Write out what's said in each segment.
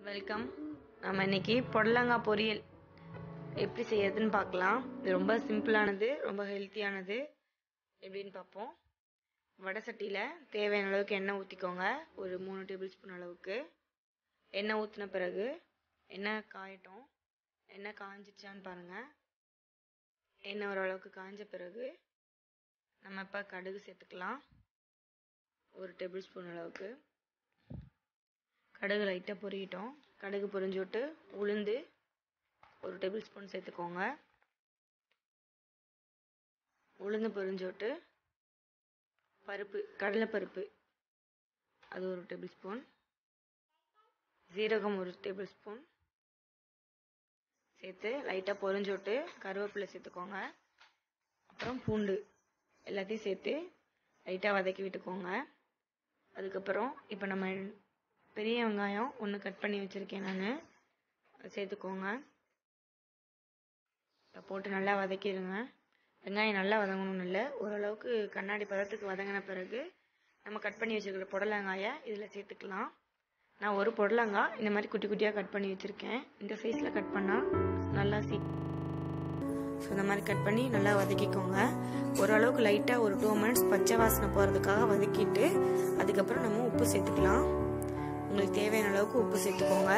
welcome நம்ம இன்னைக்கு புடலங்காய் பொரியல் எப்படி செய்யறதுன்னு பார்க்கலாம் இது ரொம்ப சிம்பிளானது ரொம்ப ஹெல்த்தியானது எப்படின்னு பார்ப்போம் வடை சட்டியில் தேவையான அளவுக்கு எண்ணெய் ஊற்றிக்கோங்க ஒரு மூணு டேபிள் ஸ்பூன் அளவுக்கு எண்ணெய் ஊற்றின பிறகு எண்ணெய் காயட்டும் எண்ணெய் காஞ்சிச்சான்னு பாருங்கள் எண்ணெய் ஓரளவுக்கு காஞ்ச பிறகு நம்ம இப்போ கடுகு சேர்த்துக்கலாம் ஒரு டேபிள் ஸ்பூன் அளவுக்கு கடுகு லைட்டாக பொரியட்டும் கடுகு பொரிஞ்சு விட்டு உளுந்து ஒரு டேபிள் ஸ்பூன் சேர்த்துக்கோங்க உளுந்து பொரிஞ்சு விட்டு பருப்பு கடலைப்பருப்பு அது ஒரு டேபிள் ஸ்பூன் ஜீரகம் ஒரு டேபிள் ஸ்பூன் சேர்த்து லைட்டாக பொரிஞ்சு விட்டு கருவேப்பிலை சேர்த்துக்கோங்க அப்புறம் பூண்டு எல்லாத்தையும் சேர்த்து லைட்டாக வதக்கி விட்டுக்கோங்க அதுக்கப்புறம் இப்போ நம்ம பெரிய வெங்காயம் ஒன்று கட் பண்ணி வச்சுருக்கேன் நான் அதை சேர்த்துக்கோங்க இப்போ போட்டு நல்லா வதக்கிடுங்க வெங்காயம் நல்லா வதங்கணும்னு இல்லை ஓரளவுக்கு கண்ணாடி பதத்துக்கு வதங்கின பிறகு நம்ம கட் பண்ணி வச்சுருக்கிற புடலங்காயை இதில் சேர்த்துக்கலாம் நான் ஒரு புடலங்காய் இந்த மாதிரி குட்டி குட்டியாக கட் பண்ணி வச்சுருக்கேன் இந்த சைஸில் கட் பண்ணால் நல்லா சீ ஸோ இந்த மாதிரி கட் பண்ணி நல்லா வதக்கிக்கோங்க ஓரளவுக்கு லைட்டாக ஒரு டூ மினிட்ஸ் பச்சை வாசனை போகிறதுக்காக வதக்கிட்டு அதுக்கப்புறம் நம்ம உப்பு சேர்த்துக்கலாம் உங்களுக்கு தேவையான அளவுக்கு உப்பு சேர்த்துக்கோங்க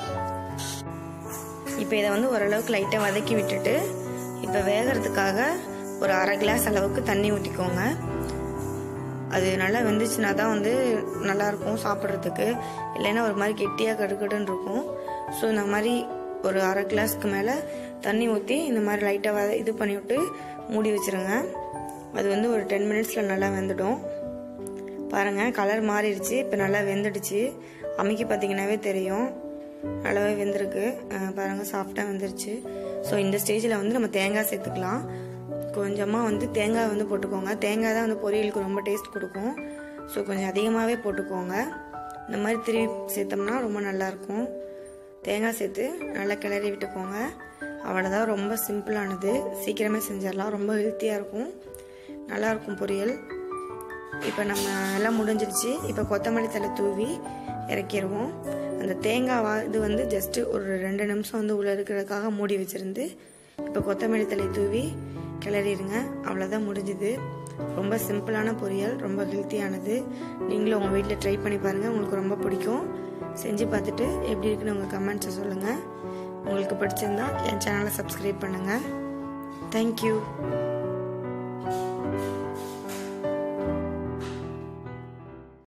இப்போ இதை வந்து ஓரளவுக்கு லைட்டாக வதக்கி விட்டுட்டு இப்போ வேகிறதுக்காக ஒரு அரை கிளாஸ் அளவுக்கு தண்ணி ஊற்றிக்கோங்க அது நல்லா வெந்துச்சுன்னா தான் வந்து நல்லாயிருக்கும் சாப்பிட்றதுக்கு இல்லைன்னா ஒரு மாதிரி கெட்டியாக கடுக்கடுன்னு இருக்கும் ஸோ இந்த மாதிரி ஒரு அரை கிளாஸ்க்கு மேலே தண்ணி ஊற்றி இந்த மாதிரி லைட்டாக வத இது பண்ணிவிட்டு மூடி வச்சுருங்க அது வந்து ஒரு டென் மினிட்ஸில் நல்லா வெந்துடும் பாருங்கள் கலர் மாறிடுச்சு இப்போ நல்லா வெந்துடுச்சு அமைக்கி பார்த்தீங்கன்னாவே தெரியும் நல்லாவே வெந்திருக்கு பாருங்கள் சாஃப்டாக வெந்துருச்சு ஸோ இந்த ஸ்டேஜில் வந்து நம்ம தேங்காய் சேர்த்துக்கலாம் கொஞ்சமாக வந்து தேங்காய் வந்து போட்டுக்கோங்க தேங்காய் தான் வந்து பொரியலுக்கு ரொம்ப டேஸ்ட் கொடுக்கும் ஸோ கொஞ்சம் அதிகமாகவே போட்டுக்கோங்க இந்த மாதிரி திருவி சேர்த்தோம்னா ரொம்ப நல்லாயிருக்கும் தேங்காய் சேர்த்து நல்லா கிளறி விட்டுக்கோங்க அவ்வளோதான் ரொம்ப சிம்பிளானது சீக்கிரமே செஞ்சிடலாம் ரொம்ப ஹெல்த்தியாக இருக்கும் நல்லாயிருக்கும் பொரியல் இப்போ நம்ம எல்லாம் முடிஞ்சிருச்சு இப்போ கொத்தமல்லி தலை தூவி இறக்கிடுவோம் அந்த தேங்காய் வா இது வந்து ஜஸ்ட்டு ஒரு ரெண்டு நிமிஷம் வந்து உள்ளே இருக்கிறதுக்காக மூடி வச்சுருந்து இப்போ கொத்தமல்லி தலை தூவி கிளறிடுங்க அவ்வளோதான் முடிஞ்சுது ரொம்ப சிம்பிளான பொரியல் ரொம்ப ஹெல்த்தியானது நீங்களும் உங்கள் வீட்டில் ட்ரை பண்ணி பாருங்கள் உங்களுக்கு ரொம்ப பிடிக்கும் செஞ்சு பார்த்துட்டு எப்படி இருக்குன்னு உங்கள் கமெண்ட்ஸை சொல்லுங்கள் உங்களுக்கு பிடிச்சிருந்தா என் சேனலை சப்ஸ்கிரைப் பண்ணுங்கள் தேங்க்யூ